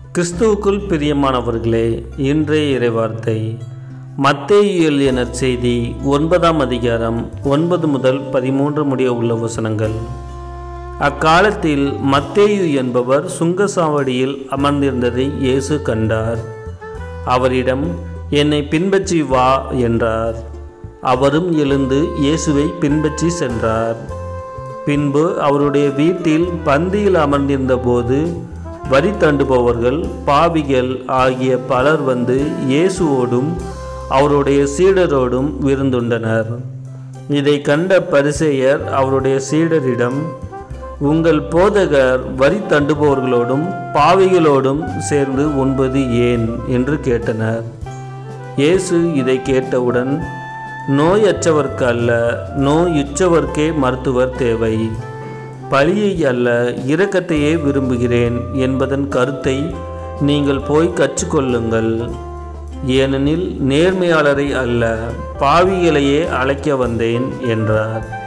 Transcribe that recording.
கிறிஸ்துவுக்குள் பிரியமானவர்களே இன்றைய இறைவார்த்தை மத்தேயு எழுதிய நற்செய்தி ஒன்பதாம் அதிகாரம் ஒன்பது முதல் பதிமூன்று முடிய உள்ள வசனங்கள் அக்காலத்தில் மத்தேயு என்பவர் சுங்கசாவடியில் அமர்ந்திருந்ததை இயேசு கண்டார் அவரிடம் என்னை பின்பற்றி வா என்றார் அவரும் எழுந்து இயேசுவை பின்பற்றி சென்றார் பின்பு அவருடைய வீட்டில் பந்தியில் அமர்ந்திருந்த போது வரி தண்டுபவர்கள் பாவிகள் ஆகிய பலர் வந்து இயேசுவோடும் அவருடைய சீடரோடும் விருந்துண்டனர் இதை கண்ட பரிசேயர் அவருடைய சீடரிடம் உங்கள் போதகர் வரி தண்டுபவர்களோடும் பாவிகளோடும் சேர்ந்து உண்பது ஏன் என்று கேட்டனர் இயேசு இதை கேட்டவுடன் நோயற்றவர்க்கு அல்ல நோயுற்றவர்க்கே மருத்துவர் தேவை பழியை அல்ல இரக்கத்தையே விரும்புகிறேன் என்பதன் கருத்தை நீங்கள் போய் கற்றுக்கொள்ளுங்கள் ஏனெனில் நேர்மையாளரை அல்ல பாவிகளையே அழைக்க வந்தேன் என்றார்